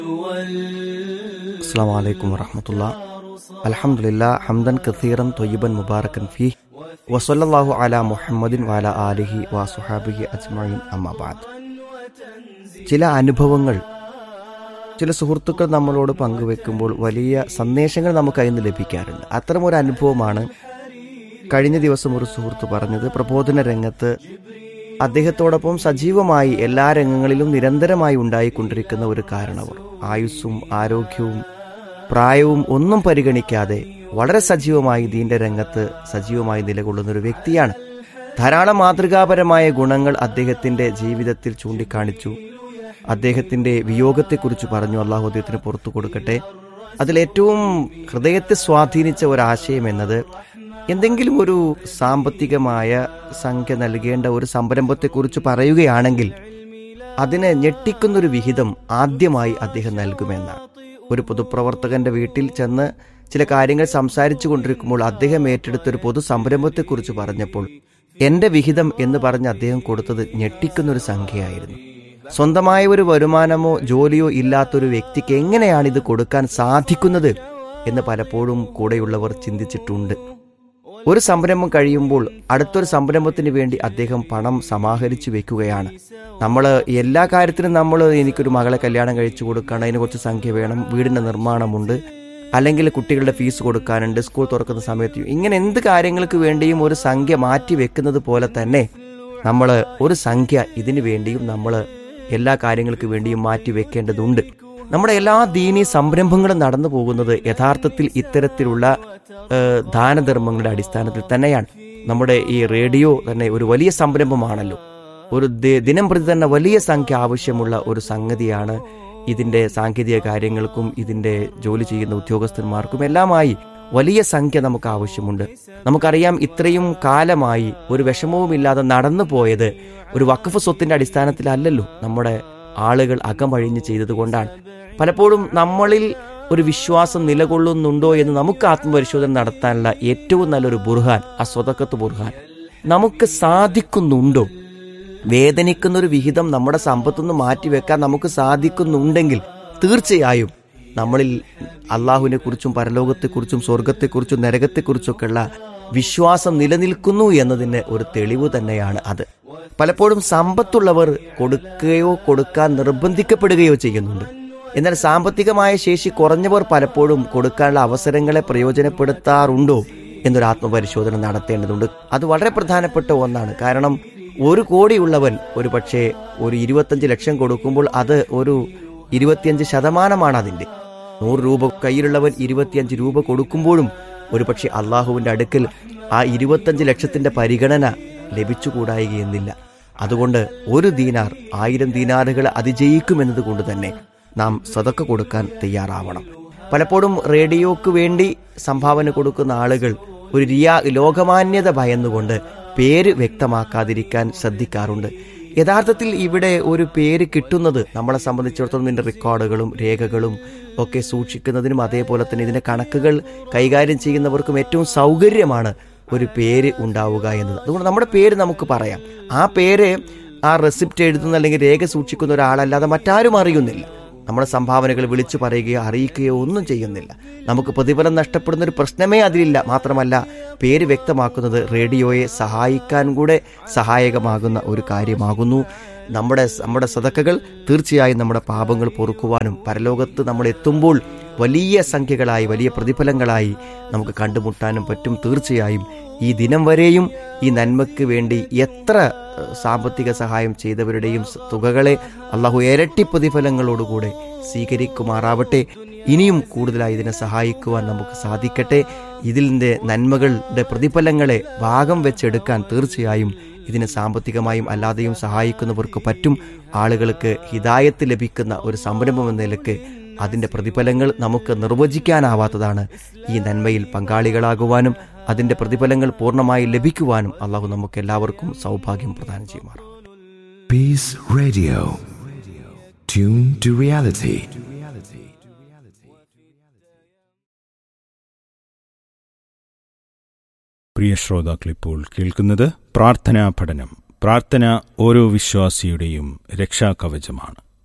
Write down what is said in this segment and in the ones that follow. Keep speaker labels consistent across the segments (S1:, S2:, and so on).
S1: السلام عليكم ورحمة الله الحمد لله حمدا كثيرا طيبا مباركا فيه وصلى الله على محمد وعلى آله وصحابه أجمعين أما بعد ചില അനുഭവങ്ങൾ ചില സുഹൃത്തുക്കൾ നമ്മളോട് പങ്കുവെക്കുമ്പോൾ വലിയ സന്ദേശങ്ങൾ നമുക്ക് അതിൽ നിന്ന് ലഭിക്കാറുണ്ട് അത്തരം ഒരു അനുഭവമാണ് കഴിഞ്ഞ ദിവസം ഒരു സുഹൃത്ത് പറഞ്ഞത് പ്രബോധന രംഗത്ത് അദ്ദേഹത്തോടൊപ്പം സജീവമായി എല്ലാ രംഗങ്ങളിലും നിരന്തരമായി ഉണ്ടായിക്കൊണ്ടിരിക്കുന്ന ഒരു കാരണവർ ആയുസ്സും ആരോഗ്യവും പ്രായവും ഒന്നും പരിഗണിക്കാതെ വളരെ സജീവമായി ദീന്റെ രംഗത്ത് സജീവമായി നിലകൊള്ളുന്ന ഒരു വ്യക്തിയാണ് ധാരാളം മാതൃകാപരമായ ഗുണങ്ങൾ അദ്ദേഹത്തിന്റെ ജീവിതത്തിൽ ചൂണ്ടിക്കാണിച്ചു അദ്ദേഹത്തിന്റെ വിയോഗത്തെക്കുറിച്ച് പറഞ്ഞു അള്ളാഹു അദ്ദേഹത്തിന് പുറത്തു കൊടുക്കട്ടെ അതിലേറ്റവും ഹൃദയത്തെ സ്വാധീനിച്ച ഒരാശയം എന്നത് എന്തെങ്കിലും ഒരു സാമ്പത്തികമായ സംഖ്യ നൽകേണ്ട ഒരു സംരംഭത്തെക്കുറിച്ച് പറയുകയാണെങ്കിൽ അതിനെ ഞെട്ടിക്കുന്നൊരു വിഹിതം ആദ്യമായി അദ്ദേഹം നൽകുമെന്നാണ് ഒരു പൊതുപ്രവർത്തകന്റെ വീട്ടിൽ ചെന്ന് ചില കാര്യങ്ങൾ സംസാരിച്ചു കൊണ്ടിരിക്കുമ്പോൾ അദ്ദേഹം ഏറ്റെടുത്ത ഒരു പൊതു സംരംഭത്തെക്കുറിച്ച് പറഞ്ഞപ്പോൾ എന്റെ വിഹിതം എന്ന് പറഞ്ഞ് അദ്ദേഹം കൊടുത്തത് ഞെട്ടിക്കുന്നൊരു സംഖ്യയായിരുന്നു സ്വന്തമായ ഒരു വരുമാനമോ ജോലിയോ ഇല്ലാത്തൊരു വ്യക്തിക്ക് എങ്ങനെയാണ് ഇത് കൊടുക്കാൻ സാധിക്കുന്നത് എന്ന് പലപ്പോഴും കൂടെയുള്ളവർ ചിന്തിച്ചിട്ടുണ്ട് ഒരു സംരംഭം കഴിയുമ്പോൾ അടുത്തൊരു സംരംഭത്തിന് വേണ്ടി അദ്ദേഹം പണം സമാഹരിച്ചു വെക്കുകയാണ് നമ്മൾ എല്ലാ കാര്യത്തിനും നമ്മൾ എനിക്കൊരു മകളെ കല്യാണം കഴിച്ചു കൊടുക്കണം അതിന് കുറച്ച് സംഖ്യ വേണം വീടിന്റെ നിർമ്മാണമുണ്ട് അല്ലെങ്കിൽ കുട്ടികളുടെ ഫീസ് കൊടുക്കാനുണ്ട് സ്കൂൾ തുറക്കുന്ന സമയത്ത് ഇങ്ങനെ എന്ത് കാര്യങ്ങൾക്ക് വേണ്ടിയും ഒരു സംഖ്യ മാറ്റി വെക്കുന്നത് പോലെ തന്നെ നമ്മൾ ഒരു സംഖ്യ ഇതിനു വേണ്ടിയും നമ്മൾ എല്ലാ കാര്യങ്ങൾക്ക് വേണ്ടിയും മാറ്റി വെക്കേണ്ടതുണ്ട് നമ്മുടെ എല്ലാ ദീനീ സംരംഭങ്ങളും നടന്നു പോകുന്നത് യഥാർത്ഥത്തിൽ ഇത്തരത്തിലുള്ള ഏഹ്, ദാനധർമ്മങ്ങളുടെ അടിസ്ഥാനത്തിൽ തന്നെയാണ് നമ്മുടെ ഈ റേഡിയോ തന്നെ ഒരു വലിയ സംരംഭമാണല്ലോ ഒരു ദി- ദിനം പ്രതി തന്നെ വലിയ സംഖ്യ ആവശ്യമുള്ള ഒരു സംഗതിയാണ് ഇതിന്റെ സാങ്കേതിക കാര്യങ്ങൾക്കും ഇതിന്റെ ജോലി ചെയ്യുന്ന ഉദ്യോഗസ്ഥന്മാർക്കും എല്ലാമായി വലിയ സംഖ്യ നമുക്ക് ആവശ്യമുണ്ട് നമുക്കറിയാം ഇത്രയും കാലമായി ഒരു വിഷമവുമില്ലാതെ നടന്നു പോയത് ഒരു വഖഫ് സ്വത്തിന്റെ അടിസ്ഥാനത്തിലല്ലല്ലോ നമ്മുടെ ആളുകൾ അകമഴിഞ്ഞ് ചെയ്തതുകൊണ്ടാണ് പലപ്പോഴും നമ്മളിൽ ഒരു വിശ്വാസം നിലകൊള്ളുന്നുണ്ടോ എന്ന് നമുക്ക് ആത്മപരിശോധന നടത്താനുള്ള ഏറ്റവും നല്ലൊരു ബുർഹാൻ ആ സ്വതക്കത്ത് ബുർഹാൻ നമുക്ക് സാധിക്കുന്നുണ്ടോ വേദനിക്കുന്ന ഒരു വിഹിതം നമ്മുടെ സമ്പത്തുനിന്ന് മാറ്റിവെക്കാൻ നമുക്ക് സാധിക്കുന്നുണ്ടെങ്കിൽ തീർച്ചയായും നമ്മളിൽ അള്ളാഹുവിനെ കുറിച്ചും പരലോകത്തെക്കുറിച്ചും സ്വർഗത്തെക്കുറിച്ചും നരകത്തെക്കുറിച്ചൊക്കെയുള്ള വിശ്വാസം നിലനിൽക്കുന്നു എന്നതിന് ഒരു തെളിവ് തന്നെയാണ് അത് പലപ്പോഴും സമ്പത്തുള്ളവർ കൊടുക്കുകയോ കൊടുക്കാൻ നിർബന്ധിക്കപ്പെടുകയോ ചെയ്യുന്നുണ്ട് എന്നാൽ സാമ്പത്തികമായ ശേഷി കുറഞ്ഞവർ പലപ്പോഴും കൊടുക്കാനുള്ള അവസരങ്ങളെ പ്രയോജനപ്പെടുത്താറുണ്ടോ എന്നൊരു ആത്മപരിശോധന നടത്തേണ്ടതുണ്ട് അത് വളരെ പ്രധാനപ്പെട്ട ഒന്നാണ് കാരണം ഒരു കോടിയുള്ളവൻ ഒരു പക്ഷേ ഒരു ഇരുപത്തഞ്ച് ലക്ഷം കൊടുക്കുമ്പോൾ അത് ഒരു ഇരുപത്തിയഞ്ച് ശതമാനമാണ് അതിൻ്റെ നൂറ് രൂപ കയ്യിലുള്ളവൻ ഇരുപത്തിയഞ്ച് രൂപ കൊടുക്കുമ്പോഴും ഒരുപക്ഷെ അള്ളാഹുവിന്റെ അടുക്കൽ ആ ഇരുപത്തഞ്ച് ലക്ഷത്തിന്റെ പരിഗണന ലഭിച്ചുകൂടായികയെന്നില്ല അതുകൊണ്ട് ഒരു ദീനാർ ആയിരം ദീനാറുകൾ അതിജയിക്കുമെന്നത് കൊണ്ട് തന്നെ നാം സതക്ക കൊടുക്കാൻ തയ്യാറാവണം പലപ്പോഴും റേഡിയോക്ക് വേണ്ടി സംഭാവന കൊടുക്കുന്ന ആളുകൾ ഒരു റിയാ ലോകമാന്യത ഭയന്നുകൊണ്ട് പേര് വ്യക്തമാക്കാതിരിക്കാൻ ശ്രദ്ധിക്കാറുണ്ട് യഥാർത്ഥത്തിൽ ഇവിടെ ഒരു പേര് കിട്ടുന്നത് നമ്മളെ സംബന്ധിച്ചിടത്തോളം ഇതിന്റെ റെക്കോർഡുകളും രേഖകളും ഒക്കെ സൂക്ഷിക്കുന്നതിനും അതേപോലെ തന്നെ ഇതിന്റെ കണക്കുകൾ കൈകാര്യം ചെയ്യുന്നവർക്കും ഏറ്റവും സൗകര്യമാണ് ഒരു പേര് ഉണ്ടാവുക എന്നത് അതുകൊണ്ട് നമ്മുടെ പേര് നമുക്ക് പറയാം ആ പേര് ആ റെസിപ്റ്റ് എഴുതുന്ന അല്ലെങ്കിൽ രേഖ സൂക്ഷിക്കുന്ന ഒരാളല്ലാതെ മറ്റാരും അറിയുന്നില്ല നമ്മുടെ സംഭാവനകൾ വിളിച്ചു പറയുകയോ അറിയിക്കുകയോ ഒന്നും ചെയ്യുന്നില്ല നമുക്ക് പ്രതിഫലം നഷ്ടപ്പെടുന്ന ഒരു പ്രശ്നമേ അതിലില്ല മാത്രമല്ല പേര് വ്യക്തമാക്കുന്നത് റേഡിയോയെ സഹായിക്കാൻ കൂടെ സഹായകമാകുന്ന ഒരു കാര്യമാകുന്നു നമ്മുടെ നമ്മുടെ സതക്കകൾ തീർച്ചയായും നമ്മുടെ പാപങ്ങൾ പൊറുക്കുവാനും പരലോകത്ത് നമ്മൾ എത്തുമ്പോൾ വലിയ സംഖ്യകളായി വലിയ പ്രതിഫലങ്ങളായി നമുക്ക് കണ്ടുമുട്ടാനും പറ്റും തീർച്ചയായും ഈ ദിനം വരെയും ഈ നന്മയ്ക്ക് വേണ്ടി എത്ര ഏഹ്, സാമ്പത്തിക സഹായം ചെയ്തവരുടെയും സ- തുകകളെ അള്ളാഹു ഇരട്ടി പ്രതിഫലങ്ങളോടുകൂടെ സ്വീകരിക്കുമാറാവട്ടെ ഇനിയും കൂടുതലായി ഇതിനെ സഹായിക്കുവാൻ നമുക്ക് സാധിക്കട്ടെ ഇതിൻ്റെ നന്മകളുടെ പ്രതിഫലങ്ങളെ ഭാഗം വെച്ചെടുക്കാൻ തീർച്ചയായും ഇതിനെ സാമ്പത്തികമായും അല്ലാതെയും സഹായിക്കുന്നവർക്ക് പറ്റും ആളുകൾക്ക് ഹിതായത്ത് ലഭിക്കുന്ന ഒരു സംരംഭം എന്ന നിലക്ക് അതിൻ്റെ പ്രതിഫലങ്ങൾ നമുക്ക് നിർവചിക്കാനാവാത്തതാണ് ഈ നന്മയിൽ പങ്കാളികളാകുവാനും അതിൻ്റെ പ്രതിഫലങ്ങൾ പൂർണ്ണമായി ലഭിക്കുവാനും അള്ളാഹു നമുക്ക് എല്ലാവർക്കും സൗഭാഗ്യം പ്രദാനം ചെയ്യുമാറാം
S2: Peace Radio. Tune to reality.
S3: പ്രിയ ശ്രോതാക്കളിപ്പോൾ കേൾക്കുന്നത് പ്രാർത്ഥനാ പഠനം പ്രാർത്ഥന ഓരോ വിശ്വാസിയുടെയും രക്ഷാകവചമാണ്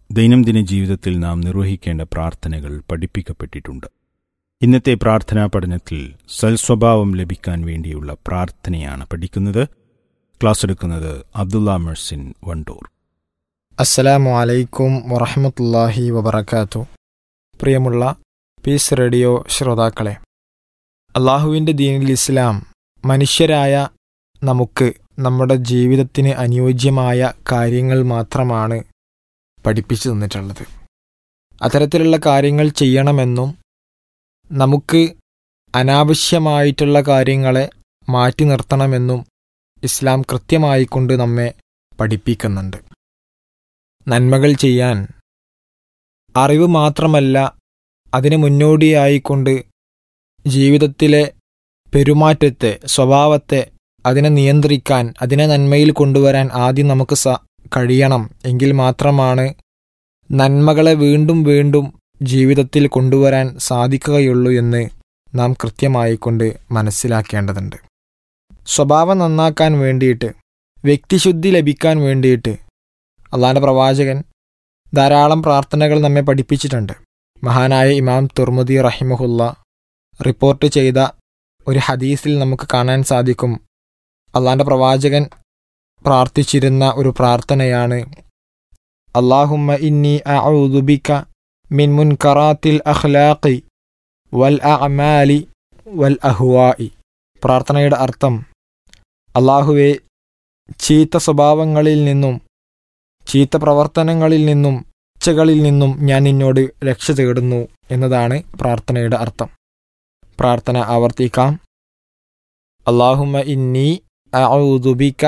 S3: ദൈനംദിന ജീവിതത്തിൽ നാം നിർവഹിക്കേണ്ട പ്രാർത്ഥനകൾ പഠിപ്പിക്കപ്പെട്ടിട്ടുണ്ട് ഇന്നത്തെ പ്രാർത്ഥനാ പഠനത്തിൽ സൽസ്വഭാവം ലഭിക്കാൻ വേണ്ടിയുള്ള പ്രാർത്ഥനയാണ് പഠിക്കുന്നത് ക്ലാസ് എടുക്കുന്നത് അബ്ദുള്ള മെഴ്സിൻ വണ്ടൂർ
S4: അസ്സലാമു അലൈക്കും വറഹമത്തല്ലാഹി വബർക്കാത്തു പ്രിയമുള്ള പീസ് റേഡിയോ ശ്രോതാക്കളെ അള്ളാഹുവിൻ്റെ ദീനിൽ ഇസ്ലാം മനുഷ്യരായ നമുക്ക് നമ്മുടെ ജീവിതത്തിന് അനുയോജ്യമായ കാര്യങ്ങൾ മാത്രമാണ് പഠിപ്പിച്ചു തന്നിട്ടുള്ളത് അത്തരത്തിലുള്ള കാര്യങ്ങൾ ചെയ്യണമെന്നും നമുക്ക് അനാവശ്യമായിട്ടുള്ള കാര്യങ്ങളെ മാറ്റി നിർത്തണമെന്നും ഇസ്ലാം കൃത്യമായിക്കൊണ്ട് നമ്മെ പഠിപ്പിക്കുന്നുണ്ട് നന്മകൾ ചെയ്യാൻ അറിവ് മാത്രമല്ല അതിന് മുന്നോടിയായിക്കൊണ്ട് ജീവിതത്തിലെ പെരുമാറ്റത്തെ സ്വഭാവത്തെ അതിനെ നിയന്ത്രിക്കാൻ അതിനെ നന്മയിൽ കൊണ്ടുവരാൻ ആദ്യം നമുക്ക് സ കഴിയണം എങ്കിൽ മാത്രമാണ് നന്മകളെ വീണ്ടും വീണ്ടും ജീവിതത്തിൽ കൊണ്ടുവരാൻ സാധിക്കുകയുള്ളൂ എന്ന് നാം കൃത്യമായിക്കൊണ്ട് മനസ്സിലാക്കേണ്ടതുണ്ട് സ്വഭാവം നന്നാക്കാൻ വേണ്ടിയിട്ട് വ്യക്തിശുദ്ധി ലഭിക്കാൻ വേണ്ടിയിട്ട് അള്ളാന്റെ പ്രവാചകൻ ധാരാളം പ്രാർത്ഥനകൾ നമ്മെ പഠിപ്പിച്ചിട്ടുണ്ട് മഹാനായ ഇമാം തുർമുദി റഹിമഹുല്ല റിപ്പോർട്ട് ചെയ്ത ഒരു ഹദീസിൽ നമുക്ക് കാണാൻ സാധിക്കും അള്ളാന്റെ പ്രവാചകൻ പ്രാർത്ഥിച്ചിരുന്ന ഒരു പ്രാർത്ഥനയാണ് അള്ളാഹുമ്മ ഇന്നി അഊദുബിക മിൻ മുൻകറാത്തിൽ അഖ്ലാഖി വൽ അഅമാലി വൽ അഹ്വായി പ്രാർത്ഥനയുടെ അർത്ഥം അള്ളാഹുവെ ചീത്ത സ്വഭാവങ്ങളിൽ നിന്നും ചീത്ത പ്രവർത്തനങ്ങളിൽ നിന്നും ഇച്ഛകളിൽ നിന്നും ഞാൻ നിന്നോട് രക്ഷ തേടുന്നു എന്നതാണ് പ്രാർത്ഥനയുടെ അർത്ഥം പ്രാർത്ഥന ആവർത്തിക്കാം അള്ളാഹുമ ഇന്നി അഊദുബിക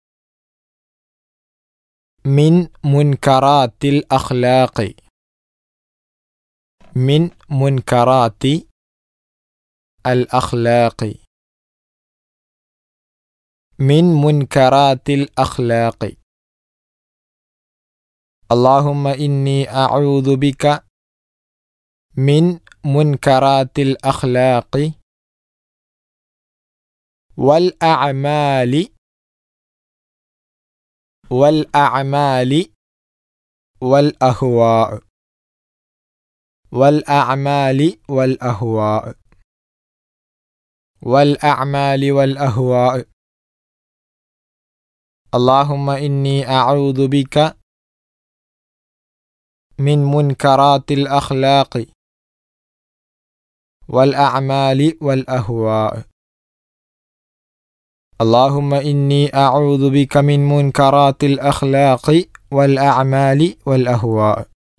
S4: മിൻ മുൻകറാത്തിൽ അഖ്ലാഖി മിൻ മുൻകറാത്തി അൽ അഖ്ലാഖി മിൻ മുൻകറാത്തിൽ അഖ്ലാഖി اللهم إني أعوذ بك من منكرات الأخلاق والأعمال والأعمال والأهواء والأعمال والأهواء والأعمال والأهواء اللهم إني أعوذ بك من منكرات الأخلاق والأعمال والأهواء اللهم إني أعوذ بك من منكرات الأخلاق والأعمال والأهواء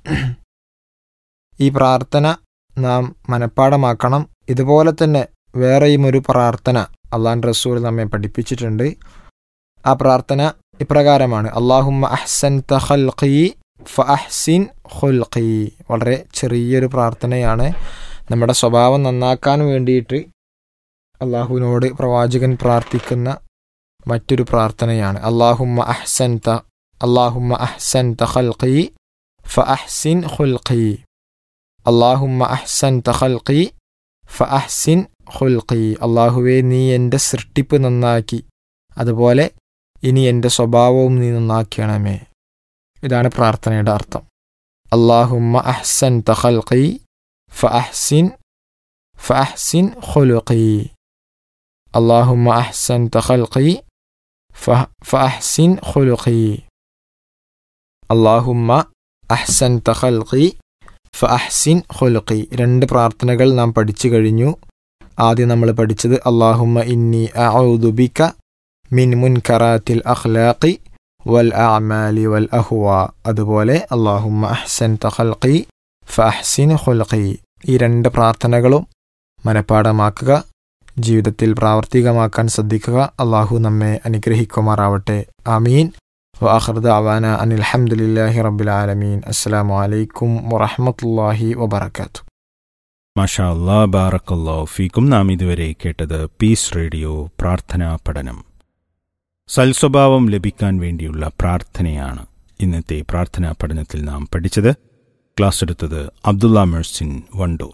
S4: ഈ പ്രാർത്ഥന നാം മനഃപ്പാടമാക്കണം ഇതുപോലെ തന്നെ വേറെയും ഒരു പ്രാർത്ഥന അള്ളാൻ റസൂൽ നമ്മെ പഠിപ്പിച്ചിട്ടുണ്ട് ആ പ്രാർത്ഥന ഇപ്രകാരമാണ് അള്ളാഹുമ്മ അഹ്സൻ തഖൽഖി ഫഅഹ്സിൻ ഖുൽഖി വളരെ ചെറിയൊരു പ്രാർത്ഥനയാണ് നമ്മുടെ സ്വഭാവം നന്നാക്കാൻ വേണ്ടിയിട്ട് അള്ളാഹുവിനോട് പ്രവാചകൻ പ്രാർത്ഥിക്കുന്ന മറ്റൊരു പ്രാർത്ഥനയാണ് അള്ളാഹുമ്മ അഹ്സൻ ത അള്ളാഹുമ്മ അഹ്സൻ തഖൽഖി ഫഅഹ്സിൻ ഖുൽഖി അള്ളാഹുമ്മ അഹ്സൻ തഖൽഖി ഫഅഹ്സിൻ ഖുൽഖി അള്ളാഹുവെ നീ എൻ്റെ സൃഷ്ടിപ്പ് നന്നാക്കി അതുപോലെ ഇനി എൻ്റെ സ്വഭാവവും നീ നന്നാക്കണമേ ഇതാണ് പ്രാർത്ഥനയുടെ അർത്ഥം അള്ളാഹുമ്മ അഹ്സൻ തഖൽഖി ഫഅഹ്സിൻ ഫഅഹ്സിൻ ഖുലുഖി അള്ളാഹുമ്മ അഹ്സൻ തഖൽഖി ഫഅഹ്സിൻ ഖുലുഖി അള്ളാഹുമ്മ അഹ്സൻ തഖൽഖി ഫഅഹ്സിൻ ഖുലുഖി രണ്ട് പ്രാർത്ഥനകൾ നാം പഠിച്ചു കഴിഞ്ഞു ആദ്യം നമ്മൾ പഠിച്ചത് അള്ളാഹുമ്മ ഇന്നി അഊദു ബിക മിൻ മുൻകറാത്തിൽ അഖ്ലാഖി വൽ അഅമാലി വൽ അഹ്വ അതുപോലെ അള്ളാഹുമ്മ അഹ്സൻ തഖൽഖി ഫഅഹ്സിൻ ഖുൽഖി ഈ രണ്ട് പ്രാർത്ഥനകളും മനഃപ്പാടമാക്കുക ജീവിതത്തിൽ പ്രാവർത്തികമാക്കാൻ ശ്രദ്ധിക്കുക അള്ളാഹു നമ്മെ അനുഗ്രഹിക്കുമാറാവട്ടെ ആമീൻ വാഹൃദ അവാന അനിൽ അഹമ്മദില്ലാഹി റബ്ബിൽ ആലമീൻ അസ്സലാമു അലൈക്കും വറഹമത്തല്ലാഹി വബർക്കാത്തു
S3: മാഷാ അല്ലാ ബാറക്കല്ലാ ഫീക്കും നാം ഇതുവരെ കേട്ടത് പീസ് റേഡിയോ പ്രാർത്ഥനാ പഠനം സൽസ്വഭാവം ലഭിക്കാൻ വേണ്ടിയുള്ള പ്രാർത്ഥനയാണ് ഇന്നത്തെ പ്രാർത്ഥനാ പഠനത്തിൽ നാം പഠിച്ചത് ക്ലാസ് എടുത്തത് അബ്ദുള്ള മെഴ്സിൻ വണ്ടൂർ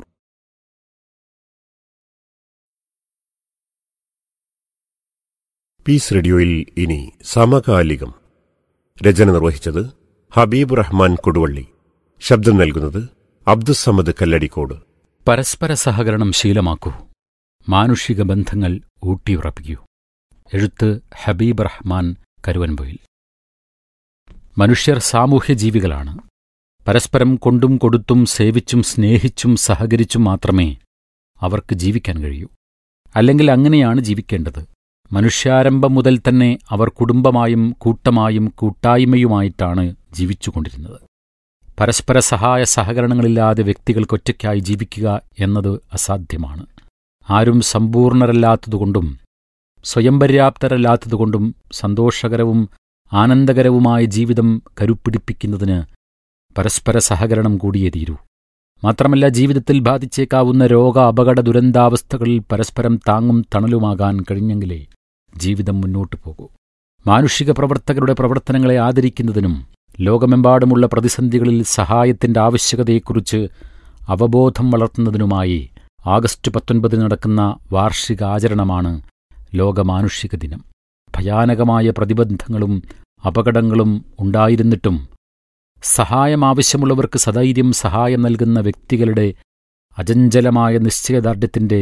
S5: പീസ് റേഡിയോയിൽ ഇനി സമകാലികം രചന നിർവഹിച്ചത് ഹബീബ് റഹ്മാൻ കൊടുവള്ളി ശബ്ദം നൽകുന്നത് അബ്ദുസമദ് കല്ലടിക്കോട്
S6: പരസ്പര സഹകരണം ശീലമാക്കൂ മാനുഷിക ബന്ധങ്ങൾ ഊട്ടിയുറപ്പിക്കൂ എഴുത്ത് ഹബീബ് റഹ്മാൻ കരുവൻപൊയിൽ മനുഷ്യർ സാമൂഹ്യ ജീവികളാണ് പരസ്പരം കൊണ്ടും കൊടുത്തും സേവിച്ചും സ്നേഹിച്ചും സഹകരിച്ചും മാത്രമേ അവർക്ക് ജീവിക്കാൻ കഴിയൂ അല്ലെങ്കിൽ അങ്ങനെയാണ് ജീവിക്കേണ്ടത് മനുഷ്യാരംഭം മുതൽ തന്നെ അവർ കുടുംബമായും കൂട്ടമായും കൂട്ടായ്മയുമായിട്ടാണ് ജീവിച്ചുകൊണ്ടിരുന്നത് പരസ്പര സഹായ സഹകരണങ്ങളില്ലാതെ വ്യക്തികൾക്കൊറ്റയ്ക്കായി ജീവിക്കുക എന്നത് അസാധ്യമാണ് ആരും സമ്പൂർണരല്ലാത്തതുകൊണ്ടും സ്വയം പര്യാപ്തരല്ലാത്തതുകൊണ്ടും സന്തോഷകരവും ആനന്ദകരവുമായ ജീവിതം കരുപ്പിടിപ്പിക്കുന്നതിന് പരസ്പര സഹകരണം കൂടിയേ തീരൂ മാത്രമല്ല ജീവിതത്തിൽ ബാധിച്ചേക്കാവുന്ന രോഗ അപകട ദുരന്താവസ്ഥകളിൽ പരസ്പരം താങ്ങും തണലുമാകാൻ കഴിഞ്ഞെങ്കിലേ ജീവിതം മുന്നോട്ടു പോകൂ മാനുഷിക പ്രവർത്തകരുടെ പ്രവർത്തനങ്ങളെ ആദരിക്കുന്നതിനും ലോകമെമ്പാടുമുള്ള പ്രതിസന്ധികളിൽ സഹായത്തിന്റെ ആവശ്യകതയെക്കുറിച്ച് അവബോധം വളർത്തുന്നതിനുമായി ആഗസ്റ്റ് പത്തൊൻപതിന് നടക്കുന്ന വാർഷിക ആചരണമാണ് ലോക മാനുഷിക ദിനം ഭയാനകമായ പ്രതിബന്ധങ്ങളും അപകടങ്ങളും ഉണ്ടായിരുന്നിട്ടും സഹായം ആവശ്യമുള്ളവർക്ക് സധൈര്യം സഹായം നൽകുന്ന വ്യക്തികളുടെ അചഞ്ചലമായ നിശ്ചയദാർഢ്യത്തിന്റെ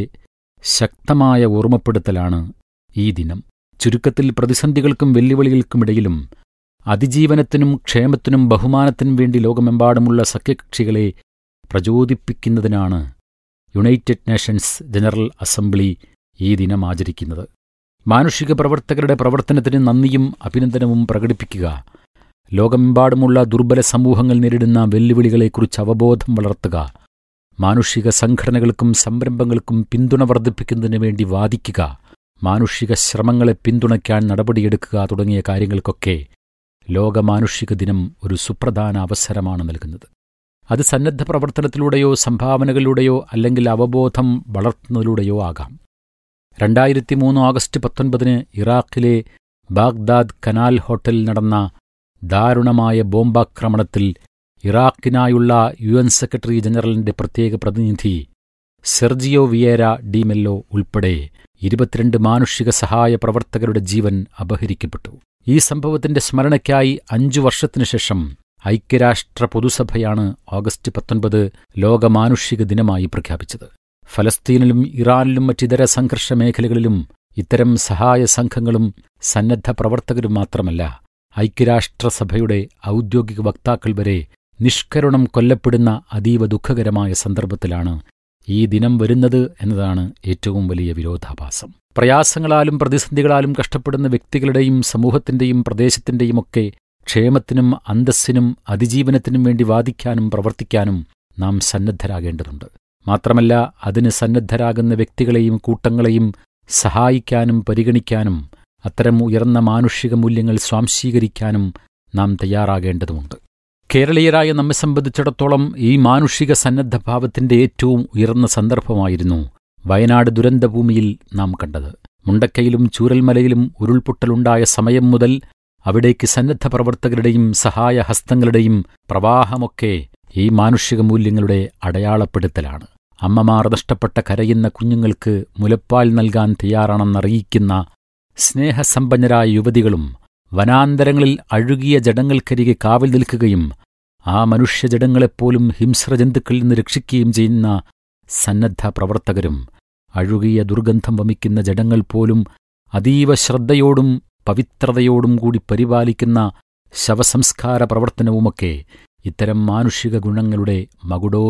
S6: ശക്തമായ ഓർമ്മപ്പെടുത്തലാണ് ഈ ദിനം ചുരുക്കത്തിൽ പ്രതിസന്ധികൾക്കും വെല്ലുവിളികൾക്കുമിടയിലും അതിജീവനത്തിനും ക്ഷേമത്തിനും ബഹുമാനത്തിനും വേണ്ടി ലോകമെമ്പാടുമുള്ള സഖ്യകക്ഷികളെ പ്രചോദിപ്പിക്കുന്നതിനാണ് യുണൈറ്റഡ് നേഷൻസ് ജനറൽ അസംബ്ലി ഈ ദിനം ആചരിക്കുന്നത് മാനുഷിക പ്രവർത്തകരുടെ പ്രവർത്തനത്തിന് നന്ദിയും അഭിനന്ദനവും പ്രകടിപ്പിക്കുക ലോകമെമ്പാടുമുള്ള ദുർബല സമൂഹങ്ങൾ നേരിടുന്ന വെല്ലുവിളികളെക്കുറിച്ച് അവബോധം വളർത്തുക മാനുഷിക സംഘടനകൾക്കും സംരംഭങ്ങൾക്കും പിന്തുണ വർദ്ധിപ്പിക്കുന്നതിനു വേണ്ടി വാദിക്കുക മാനുഷിക ശ്രമങ്ങളെ പിന്തുണയ്ക്കാൻ നടപടിയെടുക്കുക തുടങ്ങിയ കാര്യങ്ങൾക്കൊക്കെ ലോക മാനുഷിക ദിനം ഒരു സുപ്രധാന അവസരമാണ് നൽകുന്നത് അത് സന്നദ്ധ പ്രവർത്തനത്തിലൂടെയോ സംഭാവനകളിലൂടെയോ അല്ലെങ്കിൽ അവബോധം വളർത്തുന്നതിലൂടെയോ ആകാം രണ്ടായിരത്തി മൂന്ന് ആഗസ്റ്റ് പത്തൊൻപതിന് ഇറാഖിലെ ബാഗ്ദാദ് കനാൽ ഹോട്ടലിൽ നടന്ന ദാരുണമായ ബോംബാക്രമണത്തിൽ ഇറാഖിനായുള്ള യു എൻ സെക്രട്ടറി ജനറലിന്റെ പ്രത്യേക പ്രതിനിധി സെർജിയോ വിയേര ഡിമെല്ലോ ഉൾപ്പെടെ ഇരുപത്തിരണ്ട് മാനുഷിക സഹായ പ്രവർത്തകരുടെ ജീവൻ അപഹരിക്കപ്പെട്ടു ഈ സംഭവത്തിന്റെ സ്മരണയ്ക്കായി അഞ്ചു വർഷത്തിനു ശേഷം ഐക്യരാഷ്ട്ര പൊതുസഭയാണ് ഓഗസ്റ്റ് പത്തൊൻപത് ലോക മാനുഷിക ദിനമായി പ്രഖ്യാപിച്ചത് ഫലസ്തീനിലും ഇറാനിലും മറ്റിതര സംഘർഷ മേഖലകളിലും ഇത്തരം സഹായ സംഘങ്ങളും സന്നദ്ധ പ്രവർത്തകരും മാത്രമല്ല ഐക്യരാഷ്ട്രസഭയുടെ ഔദ്യോഗിക വക്താക്കൾ വരെ നിഷ്കരുണം കൊല്ലപ്പെടുന്ന അതീവ ദുഃഖകരമായ സന്ദർഭത്തിലാണ് ഈ ദിനം വരുന്നത് എന്നതാണ് ഏറ്റവും വലിയ വിരോധാഭാസം പ്രയാസങ്ങളാലും പ്രതിസന്ധികളാലും കഷ്ടപ്പെടുന്ന വ്യക്തികളുടെയും സമൂഹത്തിന്റെയും പ്രദേശത്തിന്റെയുമൊക്കെ ക്ഷേമത്തിനും അന്തസ്സിനും അതിജീവനത്തിനും വേണ്ടി വാദിക്കാനും പ്രവർത്തിക്കാനും നാം സന്നദ്ധരാകേണ്ടതുണ്ട് മാത്രമല്ല അതിന് സന്നദ്ധരാകുന്ന വ്യക്തികളെയും കൂട്ടങ്ങളെയും സഹായിക്കാനും പരിഗണിക്കാനും അത്തരം ഉയർന്ന മാനുഷിക മൂല്യങ്ങൾ സ്വാംശീകരിക്കാനും നാം തയ്യാറാകേണ്ടതുണ്ട് കേരളീയരായ നമ്മെ സംബന്ധിച്ചിടത്തോളം ഈ മാനുഷിക സന്നദ്ധഭാവത്തിന്റെ ഏറ്റവും ഉയർന്ന സന്ദർഭമായിരുന്നു വയനാട് ദുരന്തഭൂമിയിൽ നാം കണ്ടത് മുണ്ടക്കയിലും ചൂരൽമലയിലും ഉരുൾപൊട്ടലുണ്ടായ സമയം മുതൽ അവിടേക്ക് സന്നദ്ധ പ്രവർത്തകരുടെയും സഹായഹസ്തങ്ങളുടെയും പ്രവാഹമൊക്കെ ഈ മാനുഷിക മൂല്യങ്ങളുടെ അടയാളപ്പെടുത്തലാണ് അമ്മമാർ നഷ്ടപ്പെട്ട കരയുന്ന കുഞ്ഞുങ്ങൾക്ക് മുലപ്പാൽ നൽകാൻ തയ്യാറാണെന്നറിയിക്കുന്ന സ്നേഹസമ്പന്നരായ യുവതികളും വനാന്തരങ്ങളിൽ അഴുകിയ ജഡങ്ങൾക്കരികെ കാവൽ നിൽക്കുകയും ആ മനുഷ്യജഡങ്ങളെപ്പോലും ഹിംസ്രജന്തുക്കളിൽ നിന്ന് രക്ഷിക്കുകയും ചെയ്യുന്ന സന്നദ്ധ പ്രവർത്തകരും അഴുകിയ ദുർഗന്ധം വമിക്കുന്ന ജഡങ്ങൾ പോലും അതീവ ശ്രദ്ധയോടും പവിത്രതയോടും കൂടി പരിപാലിക്കുന്ന ശവസംസ്കാര പ്രവർത്തനവുമൊക്കെ ഇത്തരം മാനുഷിക ഗുണങ്ങളുടെ മകുടോ